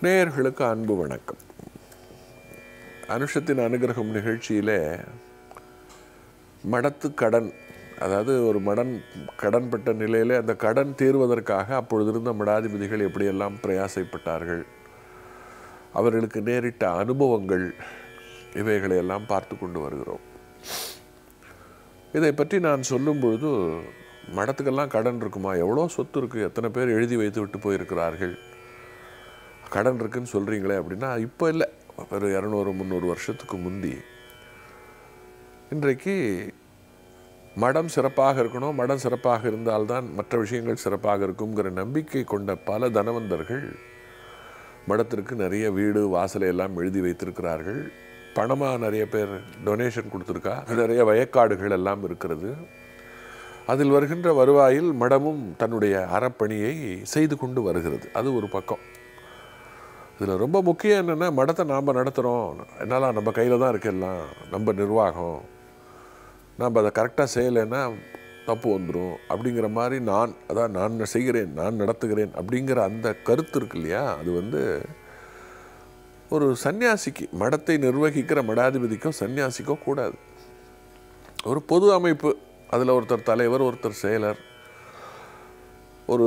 நேயர்களுக்கு அன்பு வணக்கம் அனுஷத்தின் அனுகிரகம் நிகழ்ச்சியிலே மடத்து கடன் அதாவது ஒரு மடன் கடன்பட்ட நிலையிலே அந்த கடன் தீர்வதற்காக அப்பொழுது இருந்த மடாதிபதிகள் எப்படியெல்லாம் பிரயாசைப்பட்டார்கள் அவர்களுக்கு நேரிட்ட அனுபவங்கள் இவைகளை எல்லாம் பார்த்து கொண்டு வருகிறோம் இதை பற்றி நான் சொல்லும் பொழுது மடத்துக்கெல்லாம் கடன் இருக்குமா எவ்வளோ சொத்து இருக்குது எத்தனை பேர் எழுதி வைத்து விட்டு போயிருக்கிறார்கள் கடன் இருக்குன்னு சொல்கிறீங்களே அப்படின்னா இப்போ இல்லை ஒரு இரநூறு முந்நூறு வருஷத்துக்கு முந்தி இன்றைக்கு மடம் சிறப்பாக இருக்கணும் மடம் சிறப்பாக இருந்தால்தான் மற்ற விஷயங்கள் சிறப்பாக இருக்குங்கிற நம்பிக்கை கொண்ட பல தனவந்தர்கள் மடத்திற்கு நிறைய வீடு வாசலை எல்லாம் எழுதி வைத்திருக்கிறார்கள் பணமாக நிறைய பேர் டொனேஷன் கொடுத்துருக்கா நிறைய வயக்காடுகள் எல்லாம் இருக்கிறது அதில் வருகின்ற வருவாயில் மடமும் தன்னுடைய அறப்பணியை செய்து கொண்டு வருகிறது அது ஒரு பக்கம் இதில் ரொம்ப முக்கியம் என்னென்னா மடத்தை நாம் நடத்துகிறோம் என்னால் நம்ம கையில் தான் இருக்கு எல்லாம் நம்ம நிர்வாகம் நாம் அதை கரெக்டாக செய்யலைன்னா தப்பு வந்துடும் அப்படிங்கிற மாதிரி நான் அதான் நான் செய்கிறேன் நான் நடத்துகிறேன் அப்படிங்கிற அந்த கருத்து இருக்கு இல்லையா அது வந்து ஒரு சன்னியாசிக்கு மடத்தை நிர்வகிக்கிற மடாதிபதிக்கோ சன்னியாசிக்கோ கூடாது ஒரு பொது அமைப்பு அதில் ஒருத்தர் தலைவர் ஒருத்தர் செயலர் ஒரு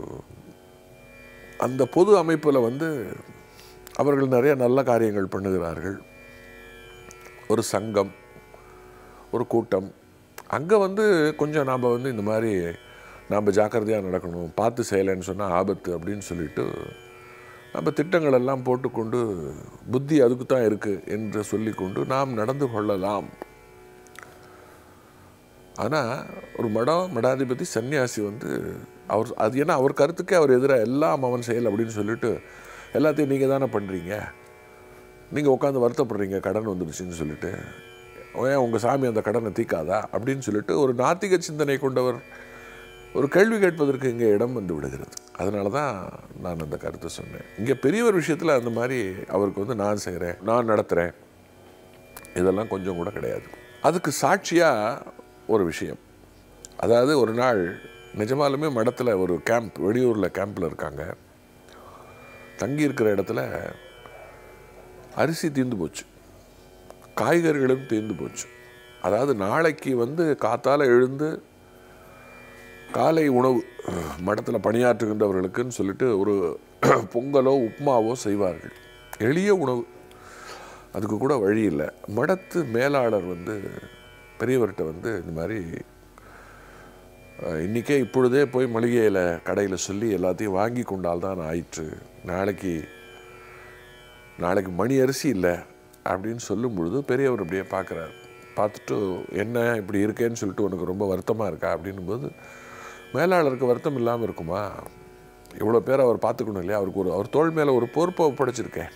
அந்த பொது அமைப்பில் வந்து அவர்கள் நிறைய நல்ல காரியங்கள் பண்ணுகிறார்கள் ஒரு சங்கம் ஒரு கூட்டம் அங்கே வந்து கொஞ்சம் நாம் வந்து இந்த மாதிரி நாம் ஜாக்கிரதையாக நடக்கணும் பார்த்து செய்யலைன்னு சொன்னால் ஆபத்து அப்படின்னு சொல்லிட்டு நம்ம திட்டங்கள் எல்லாம் போட்டுக்கொண்டு புத்தி அதுக்கு தான் இருக்குது என்று சொல்லிக்கொண்டு நாம் நடந்து கொள்ளலாம் ஆனால் ஒரு மடம் மடாதிபதி சன்னியாசி வந்து அவர் அது ஏன்னா அவர் கருத்துக்கே அவர் எதிராக எல்லாம் அவன் செயல் அப்படின்னு சொல்லிட்டு எல்லாத்தையும் நீங்கள் தானே பண்ணுறீங்க நீங்கள் உட்காந்து வருத்தப்படுறீங்க கடன் வந்துடுச்சுன்னு சொல்லிட்டு ஏன் உங்கள் சாமி அந்த கடனை தீக்காதா அப்படின்னு சொல்லிட்டு ஒரு நாத்திக சிந்தனை கொண்டவர் ஒரு கேள்வி கேட்பதற்கு இங்கே இடம் வந்து விடுகிறது அதனால தான் நான் அந்த கருத்தை சொன்னேன் இங்கே பெரியவர் விஷயத்தில் அந்த மாதிரி அவருக்கு வந்து நான் செய்கிறேன் நான் நடத்துகிறேன் இதெல்லாம் கொஞ்சம் கூட கிடையாது அதுக்கு சாட்சியாக ஒரு விஷயம் அதாவது ஒரு நாள் நிஜமாலுமே மடத்தில் ஒரு கேம்ப் வெளியூரில் கேம்பில் இருக்காங்க தங்கி இருக்கிற இடத்துல அரிசி தீர்ந்து போச்சு காய்கறிகளும் தீர்ந்து போச்சு அதாவது நாளைக்கு வந்து காத்தால எழுந்து காலை உணவு மடத்தில் பணியாற்றுகின்றவர்களுக்குன்னு சொல்லிட்டு ஒரு பொங்கலோ உப்மாவோ செய்வார்கள் எளிய உணவு அதுக்கு கூட வழி இல்லை மடத்து மேலாளர் வந்து பெரியவர்கிட்ட வந்து இந்த மாதிரி இன்றைக்கே இப்பொழுதே போய் மளிகையில் கடையில் சொல்லி எல்லாத்தையும் வாங்கி கொண்டால் தான் ஆயிற்று நாளைக்கு நாளைக்கு மணி அரிசி இல்லை அப்படின்னு சொல்லும் பொழுது பெரியவர் அப்படியே பார்க்குறாரு பார்த்துட்டு என்ன இப்படி இருக்கேன்னு சொல்லிட்டு உனக்கு ரொம்ப வருத்தமாக இருக்கா அப்படின்னும்போது மேலாளருக்கு வருத்தம் இல்லாமல் இருக்குமா இவ்வளோ பேர் அவர் பார்த்துக்கணும் இல்லையா அவருக்கு ஒரு அவர் தோல் மேலே ஒரு பொறுப்பை ஒப்படைச்சிருக்கேன்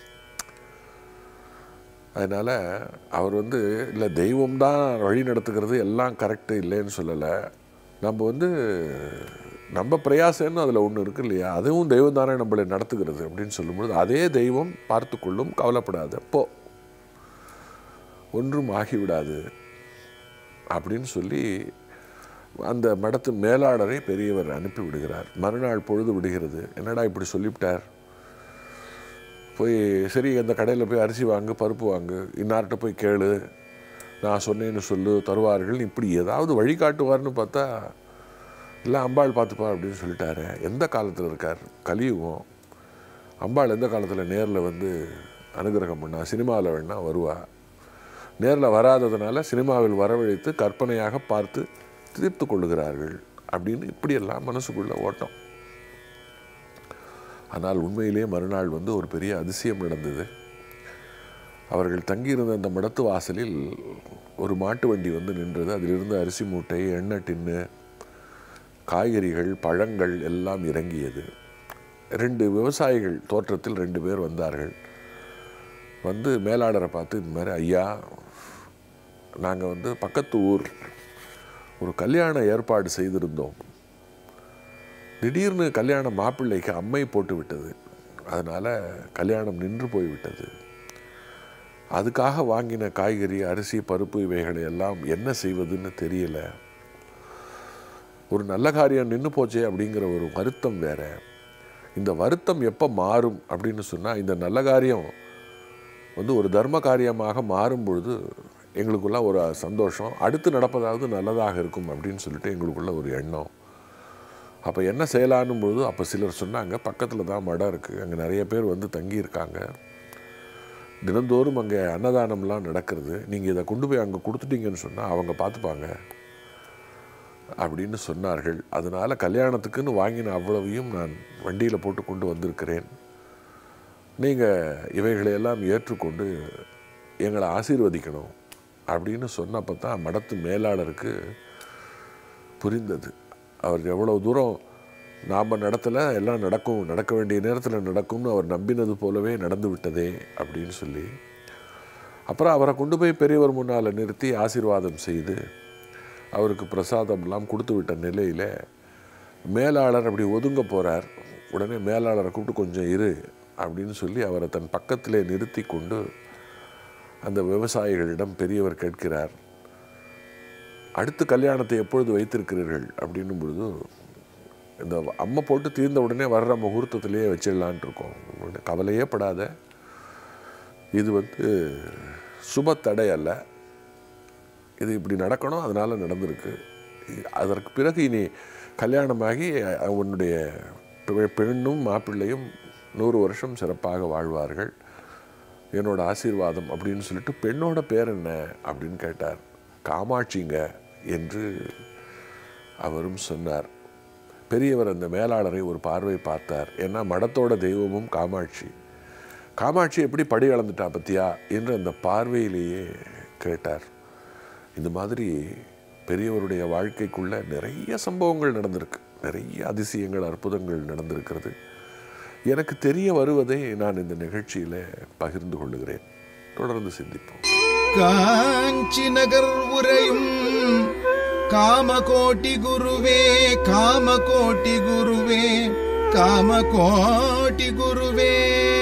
அதனால் அவர் வந்து இல்லை தெய்வம் தான் வழி நடத்துகிறது எல்லாம் கரெக்டு இல்லைன்னு சொல்லலை நம்ம வந்து நம்ம பிரயாசம்னு அதில் ஒன்று இருக்கு இல்லையா அதுவும் தெய்வம் தானே நம்மளை நடத்துகிறது அப்படின்னு சொல்லும்பொழுது அதே தெய்வம் பார்த்து கொள்ளும் கவலைப்படாது அப்போ ஒன்றும் ஆகிவிடாது அப்படின்னு சொல்லி அந்த மடத்து மேலாளரை பெரியவர் அனுப்பி விடுகிறார் மறுநாள் பொழுது விடுகிறது என்னடா இப்படி சொல்லிவிட்டார் போய் சரி அந்த கடையில் போய் அரிசி வாங்கு பருப்பு வாங்கு இன்னார்கிட்ட போய் கேளு நான் சொன்னேன்னு சொல்லு தருவார்கள் இப்படி ஏதாவது வழிகாட்டுவார்னு பார்த்தா இல்லை அம்பாள் பார்த்துப்பா அப்படின்னு சொல்லிட்டாரு எந்த காலத்தில் இருக்கார் கலியுகம் அம்பாள் எந்த காலத்தில் நேரில் வந்து அனுகிரகம் பண்ணா சினிமாவில் வேணா வருவா நேரில் வராததுனால சினிமாவில் வரவழைத்து கற்பனையாக பார்த்து தீர்த்து கொள்ளுகிறார்கள் அப்படின்னு இப்படியெல்லாம் மனசுக்குள்ள ஓட்டம் ஆனால் உண்மையிலேயே மறுநாள் வந்து ஒரு பெரிய அதிசயம் நடந்தது அவர்கள் தங்கியிருந்த அந்த மடத்து வாசலில் ஒரு மாட்டு வண்டி வந்து நின்றது அதிலிருந்து அரிசி மூட்டை எண்ணெய் டின்னு காய்கறிகள் பழங்கள் எல்லாம் இறங்கியது ரெண்டு விவசாயிகள் தோற்றத்தில் ரெண்டு பேர் வந்தார்கள் வந்து மேலாளரை பார்த்து இந்த மாதிரி ஐயா நாங்கள் வந்து பக்கத்து ஊர் ஒரு கல்யாண ஏற்பாடு செய்திருந்தோம் திடீர்னு கல்யாண மாப்பிள்ளைக்கு அம்மை போட்டு விட்டது அதனால் கல்யாணம் நின்று போய்விட்டது அதுக்காக வாங்கின காய்கறி அரிசி பருப்பு இவைகளை எல்லாம் என்ன செய்வதுன்னு தெரியல ஒரு நல்ல காரியம் நின்று போச்சே அப்படிங்கிற ஒரு வருத்தம் வேற இந்த வருத்தம் எப்போ மாறும் அப்படின்னு சொன்னால் இந்த நல்ல காரியம் வந்து ஒரு தர்ம காரியமாக மாறும் பொழுது எங்களுக்குள்ள ஒரு சந்தோஷம் அடுத்து நடப்பதாவது நல்லதாக இருக்கும் அப்படின்னு சொல்லிட்டு எங்களுக்குள்ள ஒரு எண்ணம் அப்போ என்ன செய்யலான்னும் பொழுது அப்போ சிலர் சொன்னாங்க பக்கத்தில் தான் மடம் இருக்குது அங்கே நிறைய பேர் வந்து தங்கியிருக்காங்க தினந்தோறும் அங்கே அன்னதானம்லாம் நடக்கிறது நீங்கள் இதை கொண்டு போய் அங்கே கொடுத்துட்டீங்கன்னு சொன்னால் அவங்க பார்த்துப்பாங்க அப்படின்னு சொன்னார்கள் அதனால் கல்யாணத்துக்குன்னு வாங்கின அவ்வளவையும் நான் வண்டியில் போட்டு கொண்டு வந்திருக்கிறேன் நீங்கள் இவைகளையெல்லாம் ஏற்றுக்கொண்டு எங்களை ஆசீர்வதிக்கணும் அப்படின்னு சொன்னப்போ தான் மடத்து மேலாளருக்கு புரிந்தது அவர் எவ்வளோ தூரம் நாம் நடத்தல எல்லாம் நடக்கும் நடக்க வேண்டிய நேரத்தில் நடக்கும்னு அவர் நம்பினது போலவே நடந்து விட்டதே அப்படின்னு சொல்லி அப்புறம் அவரை கொண்டு போய் பெரியவர் முன்னால் நிறுத்தி ஆசீர்வாதம் செய்து அவருக்கு பிரசாதம்லாம் கொடுத்து விட்ட நிலையில் மேலாளர் அப்படி ஒதுங்க போகிறார் உடனே மேலாளரை கூப்பிட்டு கொஞ்சம் இரு அப்படின்னு சொல்லி அவரை தன் பக்கத்திலே நிறுத்தி கொண்டு அந்த விவசாயிகளிடம் பெரியவர் கேட்கிறார் அடுத்த கல்யாணத்தை எப்பொழுது வைத்திருக்கிறீர்கள் அப்படின்னும் பொழுது இந்த அம்மை போட்டு தீர்ந்த உடனே வர்ற முகூர்த்தத்திலேயே வச்சிடலான் இருக்கோம் உடனே கவலையே படாத இது வந்து சுப தடை அல்ல இது இப்படி நடக்கணும் அதனால் நடந்திருக்கு அதற்கு பிறகு இனி கல்யாணமாகி உன்னுடைய பெ- பெண்ணும் மாப்பிள்ளையும் நூறு வருஷம் சிறப்பாக வாழ்வார்கள் என்னோட ஆசீர்வாதம் அப்படின்னு சொல்லிட்டு பெண்ணோட பேர் என்ன அப்படின்னு கேட்டார் காமாட்சிங்க என்று அவரும் சொன்னார் பெரியவர் அந்த மேலாளரை ஒரு பார்வை பார்த்தார் ஏன்னா மடத்தோட தெய்வமும் காமாட்சி காமாட்சி எப்படி படி அளந்துட்டா பத்தியா என்று அந்த பார்வையிலேயே கேட்டார் இந்த மாதிரி பெரியவருடைய வாழ்க்கைக்குள்ள நிறைய சம்பவங்கள் நடந்திருக்கு நிறைய அதிசயங்கள் அற்புதங்கள் நடந்திருக்கிறது எனக்கு தெரிய வருவதை நான் இந்த நிகழ்ச்சியில் பகிர்ந்து கொள்ளுகிறேன் தொடர்ந்து சிந்திப்போம் காஞ்சி நகர் உரையும் காமகோட்டி குருவே காமகோட்டி குருவே காமகோட்டி குருவே